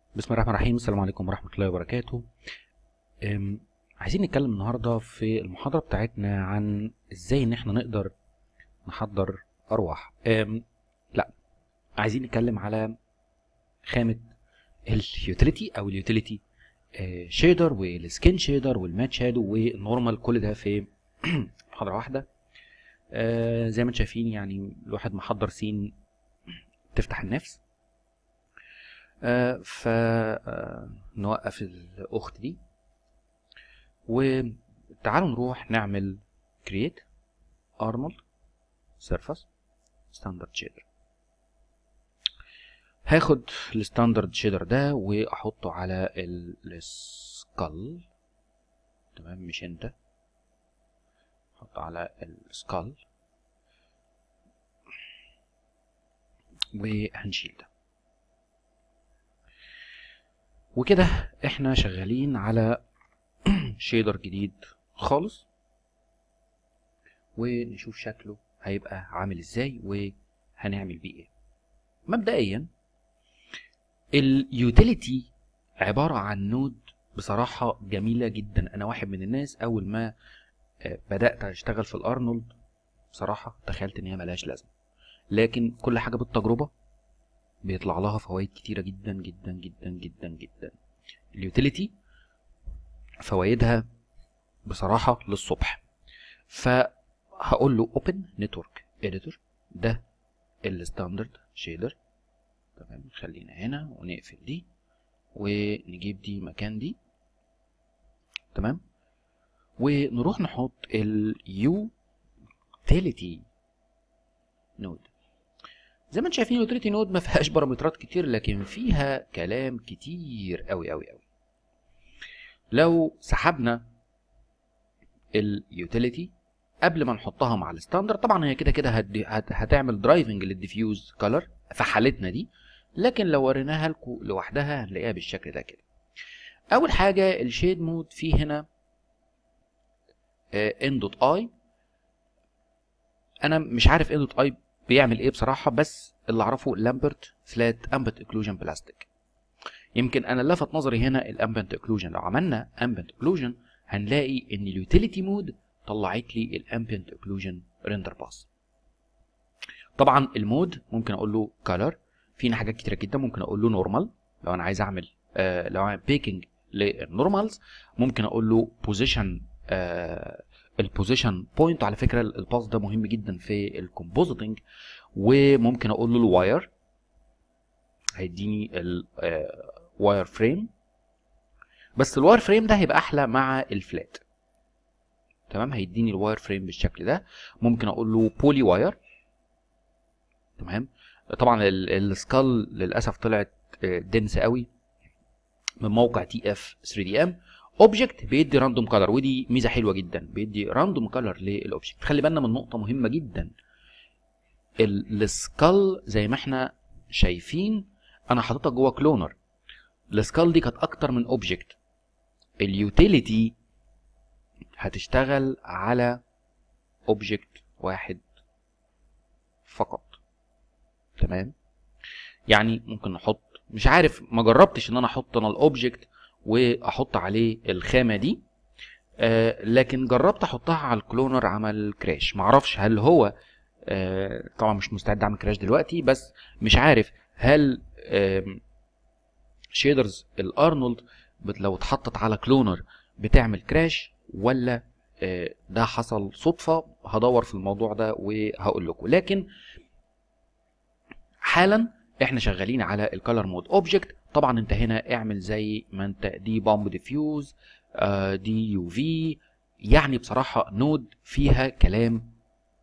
بسم الله الرحمن الرحيم السلام عليكم ورحمة الله وبركاته أم، عايزين نتكلم النهاردة في المحاضرة بتاعتنا عن ازاي ان احنا نقدر نحضر ارواح أم، لا عايزين نتكلم على خامة اليوتيليتي او اليوتيليتي شيدر والسكين شيدر والمات شادو والنورمال كل ده في محاضرة واحدة آه، زي ما انتم شايفين يعني الواحد محضر سين تفتح النفس آه، ف آه، نوقف الاخت دي وتعالوا نروح نعمل create arnold surface standard shader هاخد الستاندرد شيدر ده واحطه على السكال تمام مش انت احطه على السكال وهنشيل ده وكده احنا شغالين على شيدر جديد خالص ونشوف شكله هيبقى عامل ازاي وهنعمل بيه ايه مبدئيا اليوتيليتي عبارة عن نود بصراحة جميلة جدا انا واحد من الناس اول ما آه، بدأت اشتغل في الارنولد بصراحة تخيلت ان هي ملهاش لازمة لكن كل حاجة بالتجربة بيطلع لها فوائد كتيرة جدا جدا جدا جدا جدا اليوتيليتي فوائدها بصراحة للصبح فهقول له open network editor ده الستاندرد شيدر تمام خلينا هنا ونقفل دي ونجيب دي مكان دي تمام ونروح نحط اليوتيليتي نود زي ما انتم شايفين اليوتيليتي نود ما فيهاش بارامترات كتير لكن فيها كلام كتير قوي قوي قوي لو سحبنا اليوتيليتي قبل ما نحطها مع الستاندرد طبعا هي كده كده هت- هت- هتعمل درايفنج للديفيوز كلر في حالتنا دي لكن لو وريناها لكم لوحدها هنلاقيها بالشكل ده كده اول حاجه الشيد مود فيه هنا ان دوت اي انا مش عارف ان دوت اي بيعمل ايه بصراحه بس اللي اعرفه لامبرت فلات امبت اكلوجن بلاستيك يمكن انا اللي لفت نظري هنا الامبنت اكلوجن لو عملنا امبنت اكلوجن هنلاقي ان اليوتيليتي مود طلعت لي الامبنت اكلوجن ريندر باس طبعا المود ممكن اقول له كلر فينا حاجات كتيره جدا ممكن اقول له نورمال لو انا عايز اعمل آه لو اعمل بيكنج للنورمالز ممكن اقول له بوزيشن آه البوزيشن بوينت على فكره الباس ده مهم جدا في الكومبوزيتنج وممكن اقول له الواير هيديني الواير فريم بس الواير فريم ده هيبقى احلى مع الفلات تمام هيديني الواير فريم بالشكل ده ممكن اقول له بولي واير تمام طبعا السكال للاسف طلعت دنس قوي من موقع تي اف 3 دي ام اوبجكت بيدي راندوم كلر ودي ميزه حلوه جدا بيدي راندوم كلر للاوبجكت خلي بالنا من نقطه مهمه جدا السكال زي ما احنا شايفين انا حاططها جوه كلونر السكال دي كانت اكتر من اوبجكت اليوتيليتي هتشتغل على اوبجكت واحد فقط تمام يعني ممكن نحط مش عارف ما جربتش ان انا احط انا الاوبجكت واحط عليه الخامه دي آه لكن جربت احطها على الكلونر عمل كراش معرفش هل هو آه طبعا مش مستعد اعمل كراش دلوقتي بس مش عارف هل شيدرز الارنولد بت- لو اتحطت على كلونر بتعمل كراش ولا آه، ده حصل صدفة هدور في الموضوع ده وهقول لكم لكن حالا احنا شغالين على الكالر مود اوبجكت طبعا انت هنا اعمل زي ما انت دي بامب ديفيوز دي يو في يعني بصراحة نود فيها كلام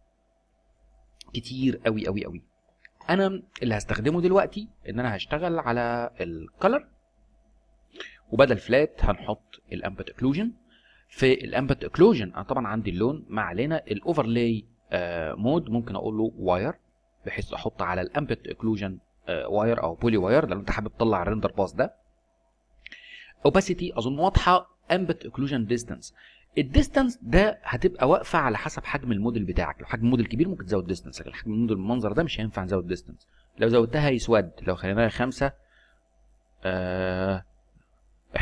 كتير قوي قوي قوي انا اللي هستخدمه دلوقتي ان انا هشتغل على الكالر وبدل فلات هنحط الامبت اكلوجن في الامبت اكلوجن انا طبعا عندي اللون ما علينا الاوفرلاي مود ممكن اقول له واير بحيث احط على الامبت اكلوجن واير او بولي واير لو انت حابب تطلع الريندر باس ده اوباسيتي اظن واضحه امبت اكلوجن ديستانس الديستانس ده هتبقى واقفه على حسب حجم الموديل بتاعك لو حجم الموديل كبير ممكن تزود ديستانس لكن حجم الموديل بالمنظر ده مش هينفع نزود ديستانس لو زودتها هيسود لو خليناها خمسة آه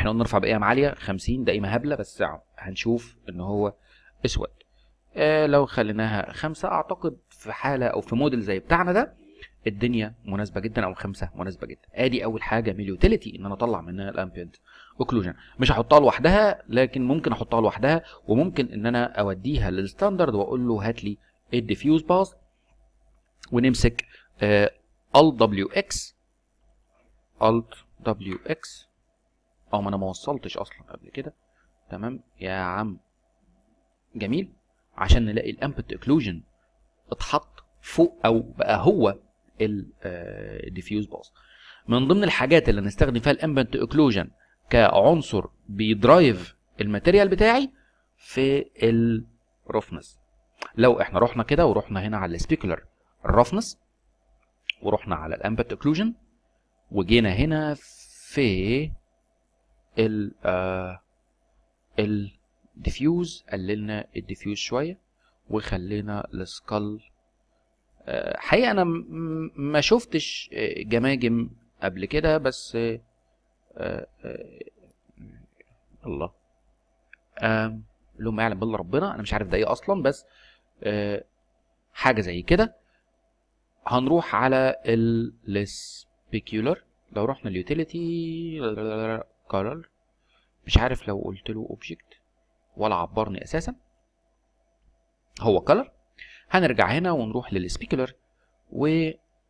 احنا قلنا نرفع بقيم عاليه 50 ده قيمه هبله بس هنشوف ان هو اسود آه لو خليناها خمسة اعتقد في حاله او في موديل زي بتاعنا ده الدنيا مناسبه جدا او خمسة مناسبه جدا ادي اول حاجه من اليوتيليتي ان انا اطلع منها الامبيانت اوكلوجن مش هحطها لوحدها لكن ممكن احطها لوحدها وممكن ان انا اوديها للستاندرد واقول له هات لي الديفيوز باس ونمسك آه Alt WX Alt WX او ما انا ما وصلتش اصلا قبل كده تمام يا عم جميل عشان نلاقي الامبت اوكلوجن اتحط فوق او بقى هو الديفيوز باس من ضمن الحاجات اللي هنستخدم فيها الامبت اوكلوجن كعنصر بيدرايف الماتيريال بتاعي في الرفنس لو احنا رحنا كده ورحنا هنا على السبيكولر الرفنس ورحنا على الامبت اوكلوجن وجينا هنا في ال آه الديفيوز قللنا الديفيوز شويه وخلينا السكال آه حقيقه انا ما شفتش جماجم قبل كده بس آه آه الله آه لو ما يعلم بالله ربنا انا مش عارف ده ايه اصلا بس آه حاجه زي كده هنروح على السبيكيولر لو رحنا اليوتيليتي كولر مش عارف لو قلت له اوبجكت ولا عبرني اساسا هو كولر هنرجع هنا ونروح للسبيكولر و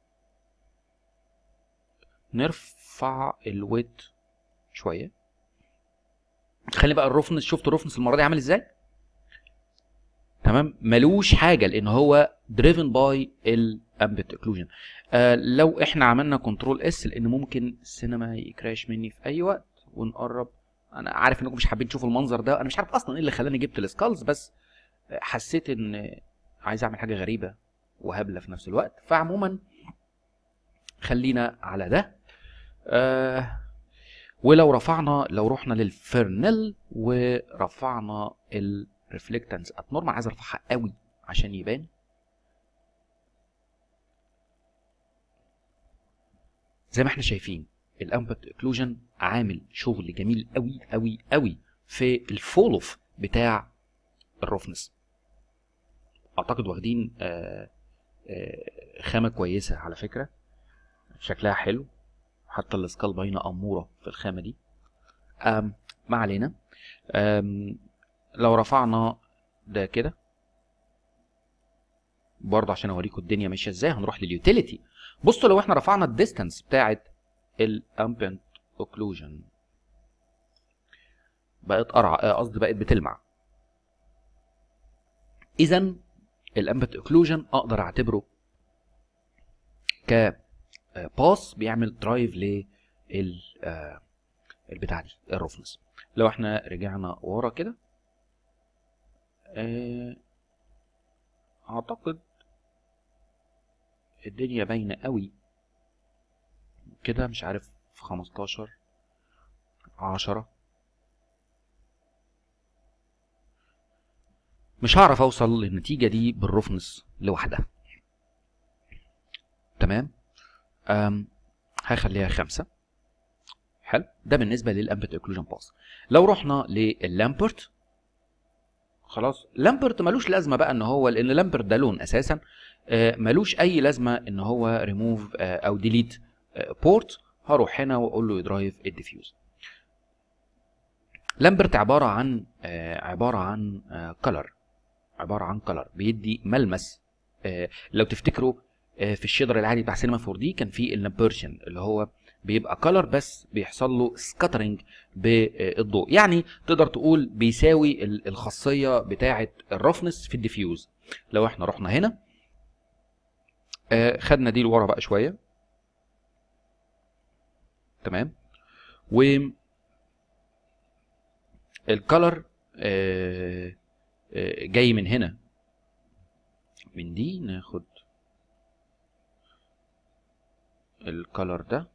نرفع الويت شويه خلي بقى الرفنس شفتوا الرفنس المره دي عامل ازاي تمام ملوش حاجه لان هو دريفن باي الامبت اوكلوجن آه لو احنا عملنا كنترول اس لان ممكن السينما يكراش مني في اي وقت ونقرب انا عارف انكم مش حابين تشوفوا المنظر ده انا مش عارف اصلا ايه اللي خلاني جبت السكالز بس حسيت ان عايز اعمل حاجه غريبه وهبله في نفس الوقت فعموما خلينا على ده آه ولو رفعنا لو رحنا للفرنل ورفعنا الريفلكتنس ات نورمال عايز ارفعها قوي عشان يبان زي ما احنا شايفين الامبت اوكلوجن عامل شغل جميل قوي قوي قوي في الفول اوف بتاع الرفنس اعتقد واخدين آآ آآ خامه كويسه على فكره شكلها حلو حتى الاسكال باينه اموره في الخامه دي أم ما علينا أم لو رفعنا ده كده برضه عشان اوريكم الدنيا ماشيه ازاي هنروح لليوتيليتي بصوا لو احنا رفعنا الديستانس بتاعه الامبنت اوكلوجن بقت قرعه قصدي بقت بتلمع اذا الامبت اوكلوجن اقدر اعتبره ك باس بيعمل درايف لل البتاع دي الرفنس لو احنا رجعنا ورا كده اعتقد الدنيا باينه قوي كده مش عارف في 15 10 مش هعرف اوصل للنتيجة دي بالرفنس لوحدها تمام أم هخليها خمسة حلو ده بالنسبة للامبرت اوكلوجن باس لو رحنا لللامبرت خلاص لامبرت ملوش لازمة بقى ان هو لان لامبرت ده لون اساسا آه ملوش اي لازمة ان هو ريموف آه او ديليت آه بورت هروح هنا واقول له يدرايف الديفيوز لامبرت عبارة عن عبارة عن كلر عباره عن كلر بيدي ملمس آه لو تفتكروا آه في الشيدر العادي بتاع سينما 4 دي كان في النبرشن اللي هو بيبقى كلر بس بيحصل له سكاترنج بالضوء يعني تقدر تقول بيساوي الخاصيه بتاعه الرفنس في الديفيوز لو احنا رحنا هنا آه خدنا دي لورا بقى شويه تمام و الكلر آه جاي من هنا من دي ناخد الكالر ده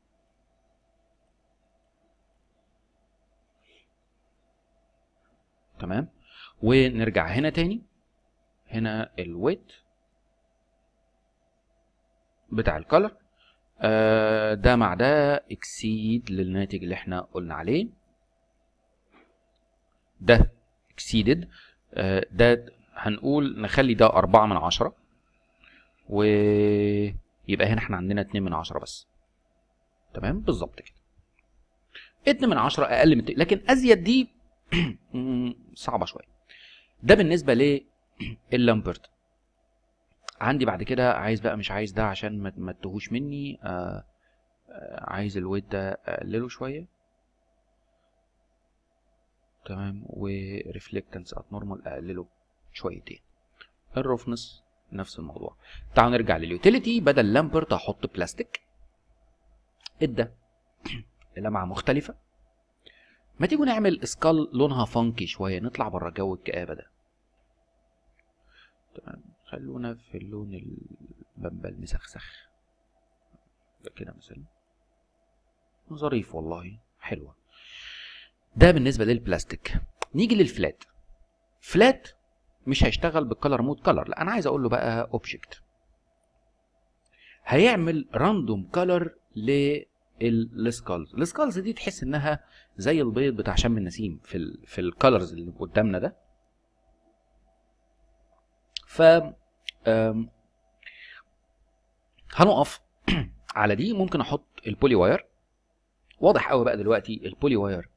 تمام ونرجع هنا تاني هنا الويت بتاع الكالر آه ده مع ده اكسيد للناتج اللي احنا قلنا عليه ده exceeded آه، ده هنقول نخلي ده أربعة من عشرة ويبقى هنا احنا عندنا اتنين من عشرة بس تمام بالظبط كده اتنين من عشرة أقل من لكن أزيد دي صعبة شوية ده بالنسبة لللامبرت عندي بعد كده عايز بقى مش عايز ده عشان ما ما تتوهوش مني آه آه عايز الويت ده اقلله شويه تمام وريفلكتنس ات نورمال اقلله شويتين الروفنس نفس الموضوع تعالوا نرجع لليوتيليتي بدل لامبرت هحط بلاستيك ادى لمعه مختلفه ما تيجوا نعمل سكال لونها فانكي شويه نطلع بره جو الكآبه ده تمام خلونا في اللون البمبا المسخسخ ده كده مثلا ظريف والله حلوة ده بالنسبة للبلاستيك نيجي للفلات فلات مش هيشتغل بالكلر مود كلر لا انا عايز اقول له بقى اوبجكت هيعمل راندوم كلر للسكالز السكالز دي تحس انها زي البيض بتاع شم النسيم في ال في الكالرز اللي قدامنا ده ف هنقف على دي ممكن احط البولي واير واضح قوي بقى دلوقتي البولي واير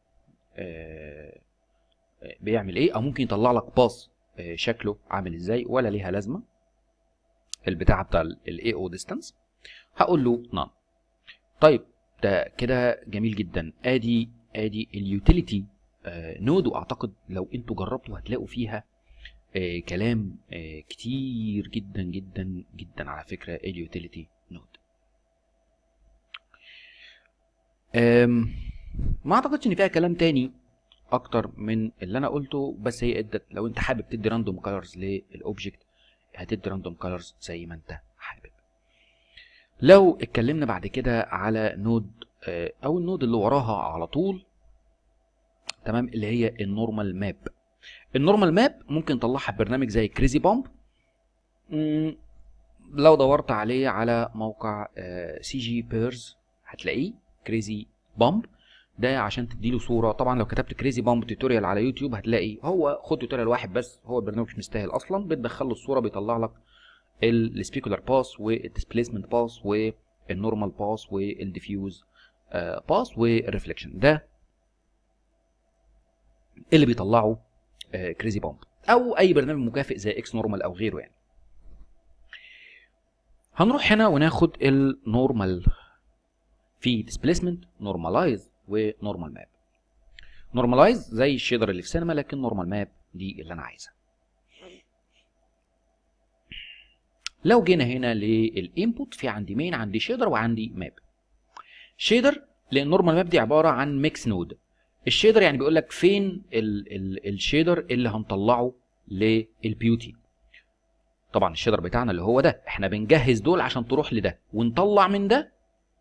بيعمل ايه او ممكن يطلع لك باص شكله عامل ازاي ولا ليها لازمه البتاع بتاع الاي او ديستانس هقول له نان طيب ده كده جميل جدا ادي ادي اليوتيليتي نود واعتقد لو انتوا جربتوا هتلاقوا فيها آه كلام آه كتير جدا جدا جدا على فكره اليوتيليتي نود ما اعتقدش ان فيها كلام تاني اكتر من اللي انا قلته بس هي ادت لو انت حابب تدي راندوم كلرز للاوبجكت هتدي راندوم كلرز زي ما انت حابب لو اتكلمنا بعد كده على نود آه او النود اللي وراها على طول تمام اللي هي النورمال ماب النورمال ماب ممكن نطلعها ببرنامج زي كريزي بومب لو دورت عليه على موقع سي جي بيرز هتلاقيه كريزي بومب ده عشان تديله صوره طبعا لو كتبت كريزي بومب توتوريال على يوتيوب هتلاقي هو خد توتوريال واحد بس هو البرنامج مش مستاهل اصلا بتدخل له الصوره بيطلع لك السبيكولار باس والديسبيسمنت باس والنورمال باس والديفيوز باس والريفليكشن ده اللي بيطلعه كريزي بومب او اي برنامج مكافئ زي اكس نورمال او غيره يعني هنروح هنا وناخد النورمال في ديسبيسمنت نورماليز ونورمال ماب نورماليز زي الشيدر اللي في سينما لكن نورمال ماب دي اللي انا عايزها لو جينا هنا للانبوت في عندي مين عندي شيدر وعندي ماب شيدر لان نورمال ماب دي عباره عن ميكس نود الشيدر يعني بيقول لك فين ال ال الشيدر اللي هنطلعه للبيوتي طبعا الشيدر بتاعنا اللي هو ده احنا بنجهز دول عشان تروح لده ونطلع من ده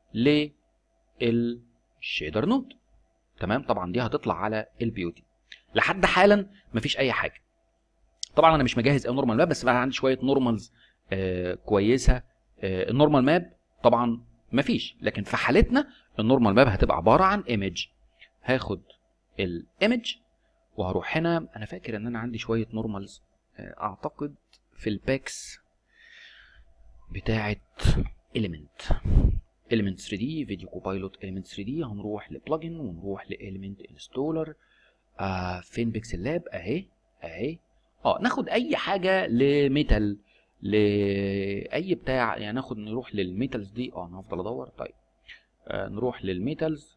للشيدر نود تمام طبعا دي هتطلع على البيوتي لحد حالا مفيش اي حاجه طبعا انا مش مجهز اي نورمال ماب بس بقى عندي شويه نورمالز آه كويسه آه النورمال ماب طبعا مفيش لكن في حالتنا النورمال ماب هتبقى عباره عن ايمج هاخد الايمج وهروح هنا انا فاكر ان انا عندي شويه نورمالز اعتقد في الباكس بتاعه element element 3 دي فيديو كوبايلوت element 3 دي هنروح لبلجن ونروح لإيليمنت انستولر آه فين بيكسل لاب اهي اهي اه ناخد اي حاجه لميتال لاي بتاع يعني ناخد نروح للميتالز دي اه انا هفضل ادور طيب آه نروح للميتالز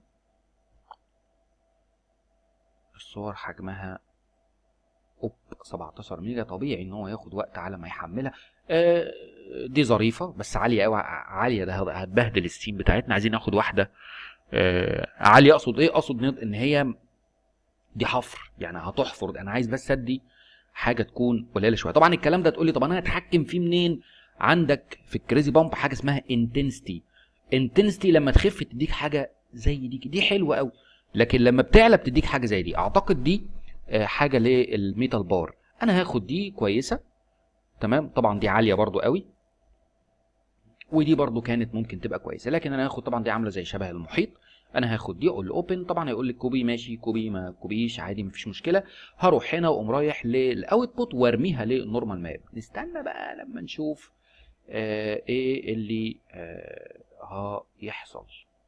الصور حجمها اوب 17 ميجا طبيعي ان هو ياخد وقت على ما يحملها آه دي ظريفه بس عاليه قوي عاليه ده هتبهدل السين بتاعتنا عايزين ناخد واحده آه عاليه اقصد ايه اقصد ان هي دي حفر يعني هتحفر انا عايز بس ادي حاجه تكون قليله شويه طبعا الكلام ده تقول لي طب انا هتحكم فيه منين عندك في الكريزي بامب حاجه اسمها انتنستي انتنستي لما تخف تديك حاجه زي دي دي حلوه قوي لكن لما بتعلى بتديك حاجه زي دي اعتقد دي حاجه للميتال بار انا هاخد دي كويسه تمام طبعا دي عاليه برضو قوي ودي برضو كانت ممكن تبقى كويسه لكن انا هاخد طبعا دي عامله زي شبه المحيط انا هاخد دي اقول له اوبن طبعا هيقول لي كوبي ماشي كوبي ما كوبيش عادي مفيش مشكله هروح هنا واقوم رايح للاوتبوت وارميها للنورمال ماب نستنى بقى لما نشوف آه ايه اللي آه هيحصل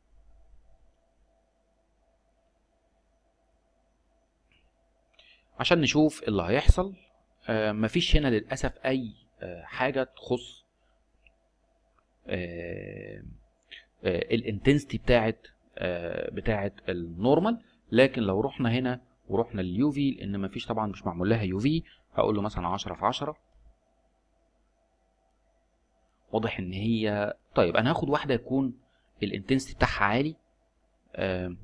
عشان نشوف اللي هيحصل آه مفيش هنا للاسف اي آه حاجه تخص آه آه الانتنسيتي بتاعت آه بتاعت النورمال لكن لو رحنا هنا ورحنا لليو في لان مفيش طبعا مش معمول لها يو في هقول له مثلا 10 في 10 واضح ان هي طيب انا هاخد واحده يكون الانتنسيتي بتاعها عالي آه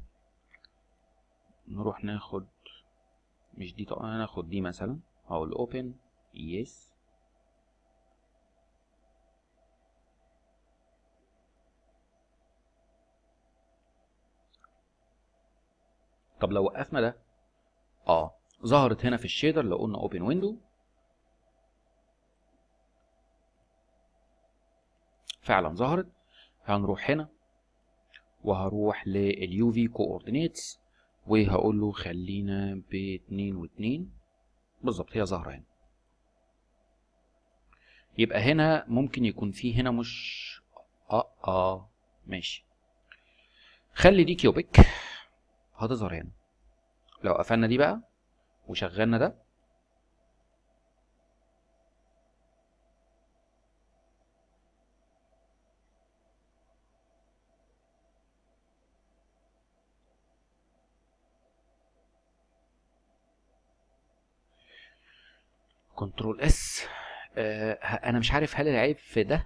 نروح ناخد مش دي طبعا ناخد دي مثلا هقول اوبن يس طب لو وقفنا ده اه ظهرت هنا في الشيدر لو قلنا اوبن ويندو فعلا ظهرت هنروح هنا وهروح لليو في كوردينيتس وهقول له خلينا باتنين واتنين بالظبط هي ظاهرة هنا يبقى هنا ممكن يكون في هنا مش اه اه ماشي خلي دي كيوبيك هتظهر هنا لو قفلنا دي بقى وشغلنا ده كنترول اس آه انا مش عارف هل العيب في ده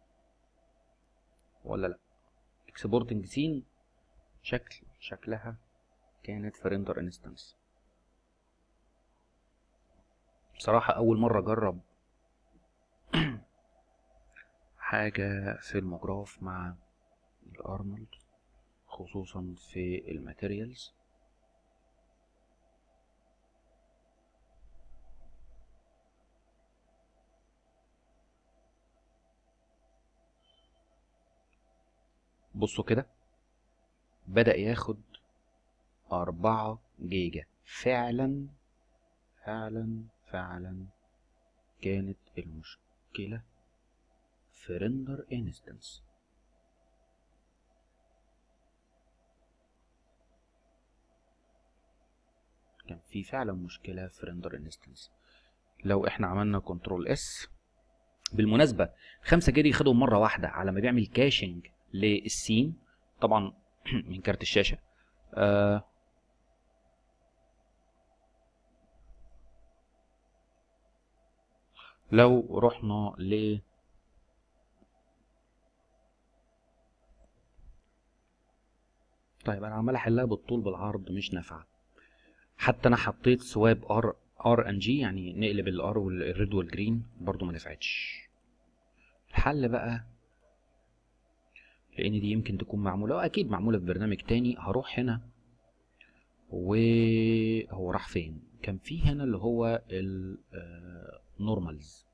ولا لا اكسبورتنج سين شكل شكلها كانت في ريندر انستنس بصراحة أول مرة أجرب حاجة في المجراف مع الأرنولد خصوصا في الماتيريالز بصوا كده بدأ ياخد أربعة جيجا فعلا فعلا فعلا كانت المشكلة في ريندر انستنس كان في فعلا مشكلة في ريندر انستنس لو احنا عملنا كنترول اس بالمناسبة خمسة جيجا خدهم مرة واحدة على ما بيعمل كاشنج للسين طبعا من كارت الشاشة آه لو رحنا ل طيب انا عمال احلها بالطول بالعرض مش نافعه حتى انا حطيت سواب ار ار ان جي يعني نقلب الار والريد والجرين برضو ما نفعتش الحل بقى لان دي يمكن تكون معموله واكيد معموله في برنامج تاني هروح هنا وهو راح فين كان في هنا اللي هو النورمالز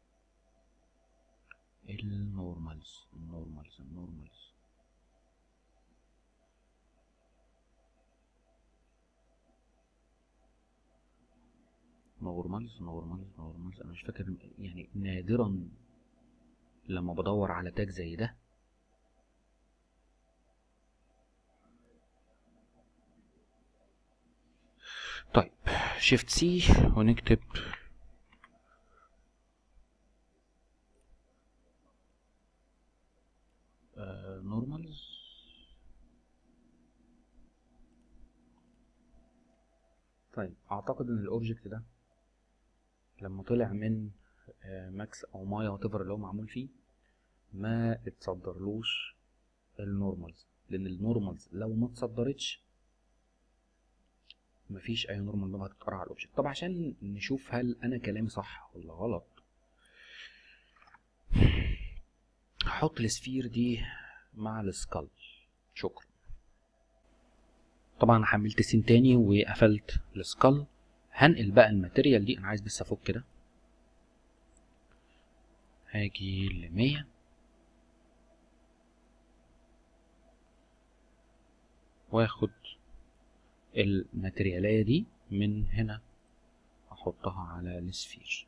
النورمالز النورمالز النورمالز نورمالز نورمالز نورمالز انا مش فاكر يعني نادرا لما بدور على تاج زي ده طيب شيفت سي ونكتب نورمالز طيب اعتقد ان الاوبجكت ده لما طلع من ماكس او مايا وات اللي هو معمول فيه ما اتصدرلوش النورمالز لان النورمالز لو ما اتصدرتش مفيش اي نورمال نوع هتتقرا على الاوبجكت طب عشان نشوف هل انا كلامي صح ولا غلط هحط السفير دي مع السكال شكرا طبعا حملت سين تاني وقفلت السكال هنقل بقى الماتيريال دي انا عايز بس افك كده هاجي لمية واخد الماتريالية دي من هنا احطها على السفير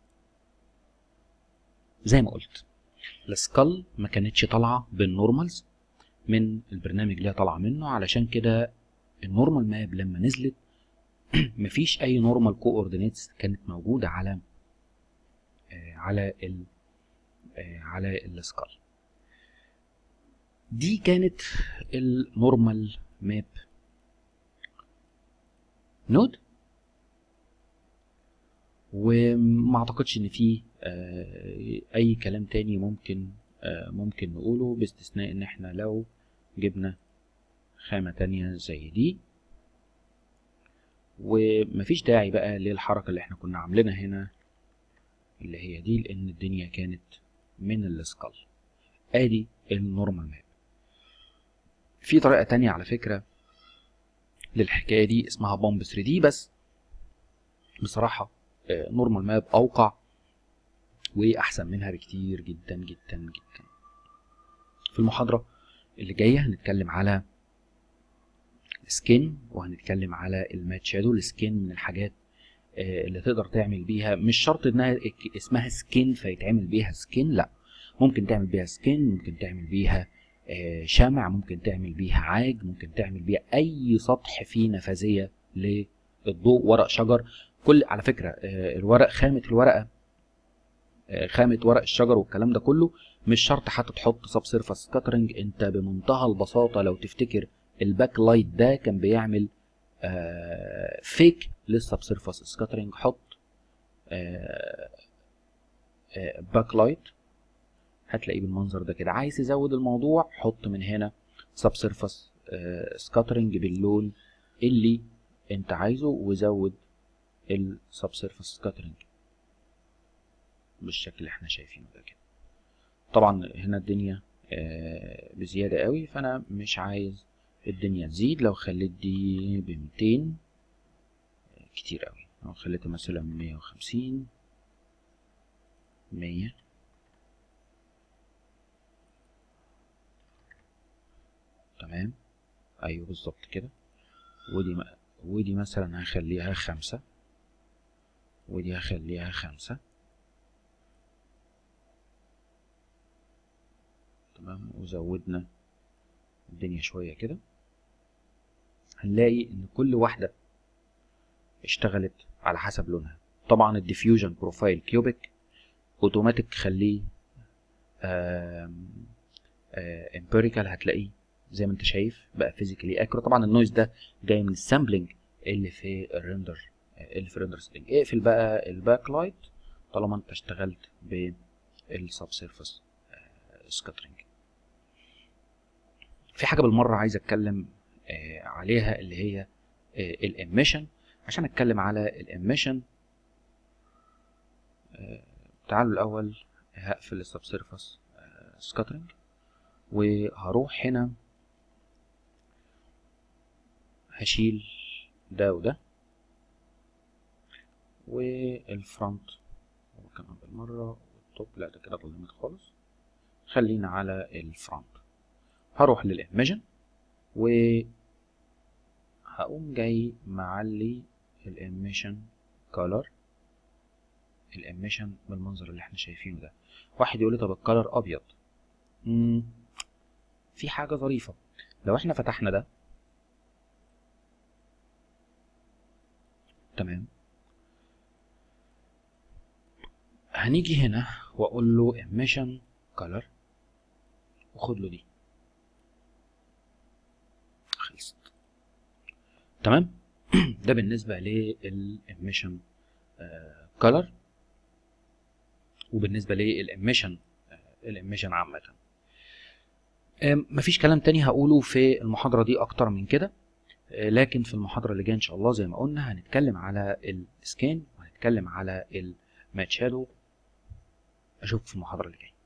زي ما قلت السكال ما كانتش طالعه بالنورمالز من البرنامج اللي هي طالعه منه علشان كده النورمال ماب لما نزلت مفيش اي نورمال كوردينيتس كانت موجوده على آه على ال آه على السكال دي كانت النورمال ماب نود وما اعتقدش ان في آه اي كلام تاني ممكن آه ممكن نقوله باستثناء ان احنا لو جبنا خامة تانية زي دي ومفيش داعي بقى للحركة اللي احنا كنا عاملينها هنا اللي هي دي لان الدنيا كانت من السكال ادي النورمال ماب في طريقة تانية على فكرة للحكاية دي اسمها بومب 3 دي بس بصراحة نورمال ماب اوقع واحسن منها بكتير جدا جدا جدا في المحاضره اللي جايه هنتكلم على السكين وهنتكلم على المات شادو السكين من الحاجات اللي تقدر تعمل بيها مش شرط انها اسمها سكين فيتعمل بيها سكين لا ممكن تعمل بيها سكين ممكن تعمل بيها شمع ممكن تعمل بيها عاج ممكن تعمل بيها اي سطح فيه نفاذيه للضوء ورق شجر كل على فكره الورق خامه الورقه خامه ورق الشجر والكلام ده كله مش شرط حتى تحط سب سيرفاس سكاترنج انت بمنتهى البساطه لو تفتكر الباك لايت ده كان بيعمل فيك للسب سيرفاس سكاترنج حط باك لايت هتلاقيه بالمنظر ده كده عايز تزود الموضوع حط من هنا سب سيرفاس سكاترنج باللون اللي انت عايزه وزود السب سيرفيس سكاترنج بالشكل اللي احنا شايفينه ده كده طبعا هنا الدنيا آه بزياده قوي فانا مش عايز الدنيا تزيد لو خليت دي ب 200 آه كتير قوي لو خليتها مثلا 150 100 تمام ايوه بالظبط كده ودي ودي مثلا هخليها خمسة ودي هخليها خمسة تمام وزودنا الدنيا شوية كده هنلاقي ان كل واحدة اشتغلت على حسب لونها طبعا الديفيوجن بروفايل كيوبيك اوتوماتيك خليه امبيريكال هتلاقيه زي ما انت شايف بقى فيزيكالي اكيوريت طبعا النويز ده جاي من السامبلنج اللي في الريندر اللي في الريندر سيتنج اقفل بقى الباك لايت طالما انت اشتغلت بالسب سيرفيس سكاترينج في حاجه بالمره عايز اتكلم عليها اللي هي الاميشن عشان اتكلم على الاميشن تعالوا الاول هقفل السب سيرفيس سكاترينج وهروح هنا هشيل ده وده والفرونت كمان بالمرة والتوب لا ده كده ظلمت خالص خلينا على الفرونت هروح للإيميجن و هقوم جاي معلي الإيميشن كولر الإيميشن بالمنظر اللي احنا شايفينه ده واحد يقول لي طب الكولر أبيض مم. في حاجة ظريفة لو احنا فتحنا ده تمام هنيجي هنا واقول له emission color وخد له دي خلصت تمام ده بالنسبه للإيميشن color وبالنسبه للإيميشن الإيميشن عامه مفيش كلام تاني هقوله في المحاضره دي اكتر من كده لكن في المحاضره اللي جايه ان شاء الله زي ما قلنا هنتكلم على السكان وهنتكلم على المات شادو اشوفك في المحاضره اللي جايه